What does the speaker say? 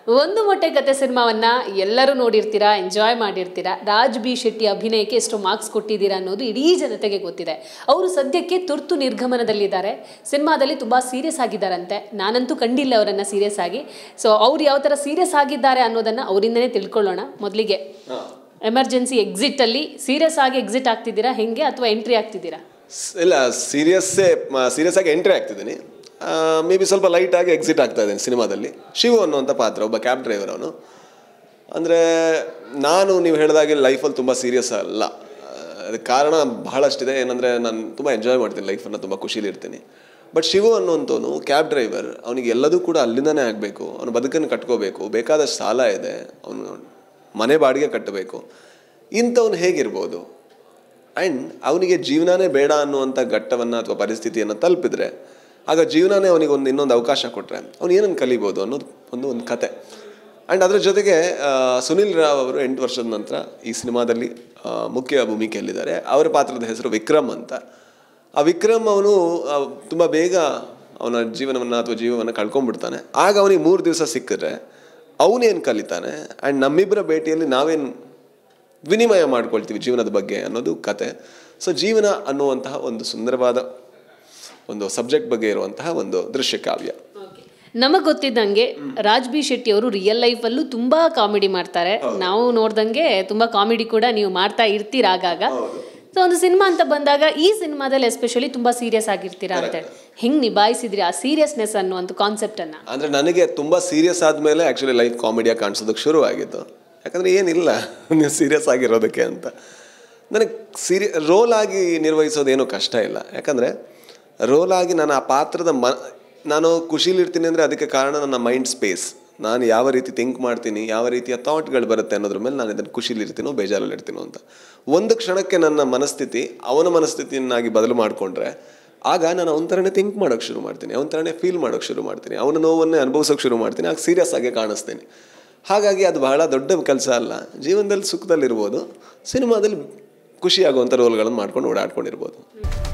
ಒಂದು ಮೊಟ್ಟೆ ಕತೆ ಸಿನಿಮಾವನ್ನ ಎಲ್ಲರೂ ನೋಡಿರ್ತೀರಾ ಎಂಜಾಯ್ ಮಾಡಿರ್ತೀರಾ ರಾಜ್ ಬಿ ಶೆಟ್ಟಿ ಅಭಿನಯಕ್ಕೆ ಎಷ್ಟು ಮಾರ್ಕ್ಸ್ ಕೊಟ್ಟಿದ್ದೀರಾ ಅನ್ನೋದು ಇಡೀ ಜನತೆಗೆ ಗೊತ್ತಿದೆ ಅವರು ಸದ್ಯಕ್ಕೆ ತುರ್ತು ನಿರ್ಗಮನದಲ್ಲಿದ್ದಾರೆ ಸಿನಿಮಾದಲ್ಲಿ ತುಂಬಾ ಸೀರಿಯಸ್ ಆಗಿದ್ದಾರಂತೆ ನಾನಂತೂ ಕಂಡಿಲ್ಲ ಅವರನ್ನ ಸೀರಿಯಸ್ ಆಗಿ ಸೊ ಅವ್ರು ಯಾವ ಥರ ಸೀರಿಯಸ್ ಆಗಿದ್ದಾರೆ ಅನ್ನೋದನ್ನ ಅವರಿಂದನೇ ತಿಳ್ಕೊಳ್ಳೋಣ ಮೊದಲಿಗೆ ಎಮರ್ಜೆನ್ಸಿ ಎಕ್ಸಿಟ್ ಅಲ್ಲಿ ಸೀರಿಯಸ್ ಆಗಿ ಎಕ್ಸಿಟ್ ಆಗ್ತಿದ್ದೀರಾ ಹೆಂಗೆ ಅಥವಾ ಎಂಟ್ರಿ ಆಗ್ತಿದ್ದೀರಾ ಸ್- ಇಲ್ಲ ಸೀರಿಯಸ್ಸೇ ಸೀರಿಯಸ್ ಆಗಿ ಎಂಟ್ರಿ ಆಗ್ತಿದ್ದೀನಿ ಮೇ ಬಿ ಸ್ವಲ್ಪ ಲೈಟಾಗಿ ಎಕ್ಸಿಟ್ ಆಗ್ತಾ ಇದ್ದೀನಿ ಸಿನಿಮಾದಲ್ಲಿ ಶಿವು ಅನ್ನುವಂಥ ಪಾತ್ರ ಒಬ್ಬ ಕ್ಯಾಬ್ ಡ್ರೈವರ್ ಅವನು ಅಂದರೆ ನಾನು ನೀವು ಹೇಳಿದಾಗೆ ಲೈಫಲ್ಲಿ ತುಂಬ ಸೀರಿಯಸ್ ಅಲ್ಲ ಆ, ಅದಕ್ಕೆ ಕಾರಣ ಬಹಳಷ್ಟಿದೆ ಏನಂದರೆ ನಾನು ತುಂಬ ಎಂಜಾಯ್ ಮಾಡ್ತೀನಿ ಲೈಫನ್ನು ತುಂಬ ಖುಷಿಲಿ ಇರ್ತೀನಿ ಬಟ್ ಶಿವು ಅನ್ನುವಂಥವನು ಕ್ಯಾಬ್ ಡ್ರೈವರ್ ಅವನಿಗೆ ಎಲ್ಲದೂ ಕೂಡ ಅಲ್ಲಿಂದನೇ ಆಗಬೇಕು ಅವನು ಬದುಕನ್ನು ಕಟ್ಕೋಬೇಕು ಬೇಕಾದಷ್ಟು ಸಾಲ ಇದೆ ಅವನು ಮನೆ ಬಾಡಿಗೆ ಕಟ್ಟಬೇಕು ಇಂಥವ್ನು ಹೇಗಿರ್ಬೋದು ಆ್ಯಂಡ್ ಅವನಿಗೆ ಜೀವನನೇ ಬೇಡ ಅನ್ನುವಂಥ ಘಟ್ಟವನ್ನು ಅಥವಾ ಪರಿಸ್ಥಿತಿಯನ್ನು ತಲುಪಿದ್ರೆ ಆಗ ಜೀವನನೇ ಅವನಿಗೆ ಒಂದು ಇನ್ನೊಂದು ಅವಕಾಶ ಕೊಟ್ಟರೆ ಅವನು ಏನನ್ನು ಕಲಿಬೋದು ಅನ್ನೋದು ಒಂದು ಒಂದು ಕತೆ ಆ್ಯಂಡ್ ಅದರ ಜೊತೆಗೆ ಆ, ಸುನಿಲ್ ರಾವ್ ಅವರು ಎಂಟು ವರ್ಷದ ನಂತರ ಈ ಸಿನಿಮಾದಲ್ಲಿ ಆ, ಮುಖ್ಯ ಭೂಮಿಕೆಯಲ್ಲಿದ್ದಾರೆ ಅವರ ಪಾತ್ರದ ಹೆಸರು ವಿಕ್ರಮ್ ಅಂತ ಆ ವಿಕ್ರಮ್ ಅವನು ತುಂಬ ಬೇಗ ಅವನ ಜೀವನವನ್ನು ಅಥವಾ ಜೀವವನ್ನು ಕಳ್ಕೊಂಡ್ಬಿಡ್ತಾನೆ ಆಗ ಅವನಿಗೆ ಮೂರು ದಿವಸ ಸಿಕ್ಕಿದ್ರೆ ಅವನೇನು ಕಲಿತಾನೆ ಆ್ಯಂಡ್ ನಮ್ಮಿಬ್ಬರ ಭೇಟಿಯಲ್ಲಿ ನಾವೇನು ವಿನಿಮಯ ಮಾಡ್ಕೊಳ್ತೀವಿ ಜೀವನದ ಬಗ್ಗೆ ಅನ್ನೋದು ಕತೆ ಸೊ ಜೀವನ ಅನ್ನುವಂತಹ ಒಂದು ಸುಂದರವಾದ ಒಂದು ಸಬ್ಜೆಕ್ಟ್ ಬಗ್ಗೆ ಇರುವಂತಹ ಒಂದು ದೃಶ್ಯ ಕಾವ್ಯ ನಮಗ್ ಗೊತ್ತಿದ್ದಂಗೆ ರಾಜ್ ಬಿ ಶೆಟ್ಟಿ ಅವರು ರಿಯಲ್ ಲೈಫಲ್ಲೂ ತುಂಬಾ ಕಾಮಿಡಿ ಮಾಡ್ತಾರೆ ನಾವು ನೋಡ್ದಂಗೆ ತುಂಬಾ ಕಾಮಿಡಿ ಕೂಡ ನೀವು ಮಾಡ್ತಾ ಇರ್ತೀರ ಆಗಾಗ ಸೊ ಒಂದು ಸಿನಿಮಾ ಅಂತ ಬಂದಾಗ ಈ ಸಿನಿಮಾದಲ್ಲಿ ಎಸ್ಪೆಷಲಿ ತುಂಬಾ ಸೀರಿಯಸ್ ಆಗಿರ್ತೀರಾ ಅಂತ ಹೆಂಗ್ ನಿಭಾಯಿಸಿದ್ರಿ ಆ ಸೀರಿಯಸ್ನೆಸ್ ಅನ್ನುವಂಥ ಕಾನ್ಸೆಪ್ಟ್ ಅನ್ನ ಅಂದರೆ ನನಗೆ ತುಂಬ ಸೀರಿಯಸ್ ಆದಮೇಲೆ ಆ್ಯಕ್ಚುಲಿ ಲೈಫ್ ಕಾಮಿಡಿಯಾಗಿ ಕಾಣಿಸೋದಕ್ಕೆ ಶುರು ಆಗಿತ್ತು ಯಾಕಂದರೆ ಏನಿಲ್ಲ ನೀವು ಸೀರಿಯಸ್ ಆಗಿರೋದಕ್ಕೆ ಅಂತ ನನಗೆ ಸೀರಿಯ ರೋಲ್ ಆಗಿ ನಿರ್ವಹಿಸೋದೇನು ಕಷ್ಟ ಇಲ್ಲ ಯಾಕಂದರೆ ರೋಲ್ ಆಗಿ ನಾನು ಆ ಪಾತ್ರದ ಮ ನಾನು ಖುಷಿಲಿರ್ತೀನಿ ಅಂದರೆ ಅದಕ್ಕೆ ಕಾರಣ ನನ್ನ ಮೈಂಡ್ ಸ್ಪೇಸ್ ನಾನು ಯಾವ ರೀತಿ ಥಿಂಕ್ ಮಾಡ್ತೀನಿ ಯಾವ ರೀತಿಯ ಥಾಟ್ಗಳು ಬರುತ್ತೆ ಅನ್ನೋದ್ರ ಮೇಲೆ ನಾನು ಇದನ್ನು ಖುಷಿಲಿರ್ತೀನೋ ಬೇಜಾರಲ್ಲಿರ್ತೀನೋ ಅಂತ ಒಂದು ಕ್ಷಣಕ್ಕೆ ನನ್ನ ಮನಸ್ಥಿತಿ ಅವನ ಮನಸ್ಥಿತಿಯನ್ನಾಗಿ ಬದಲು ಮಾಡಿಕೊಂಡ್ರೆ ಆಗ ನಾನು ಅವನ ಥರನೇ ಥಿಂಕ್ ಮಾಡೋಕ್ಕೆ ಶುರು ಮಾಡ್ತೀನಿ ಅವನ ಥರನೇ ಫೀಲ್ ಮಾಡೋಕ್ಕೆ ಶುರು ಮಾಡ್ತೀನಿ ಅವನ ನೋವನ್ನೇ ಅನುಭವಿಸೋಕೆ ಶುರು ಮಾಡ್ತೀನಿ ಆಗ ಸೀರಿಯಸ್ ಆಗಿ ಕಾಣಿಸ್ತೀನಿ ಹಾಗಾಗಿ ಅದು ಬಹಳ ದೊಡ್ಡ ಕೆಲಸ ಅಲ್ಲ ಜೀವನದಲ್ಲಿ ಸುಖದಲ್ಲಿರ್ಬೋದು ಸಿನಿಮಾದಲ್ಲಿ ಖುಷಿಯಾಗುವಂಥ ರೋಲ್ಗಳನ್ನು ಮಾಡ್ಕೊಂಡು ಓಡಾಡ್ಕೊಂಡಿರ್ಬೋದು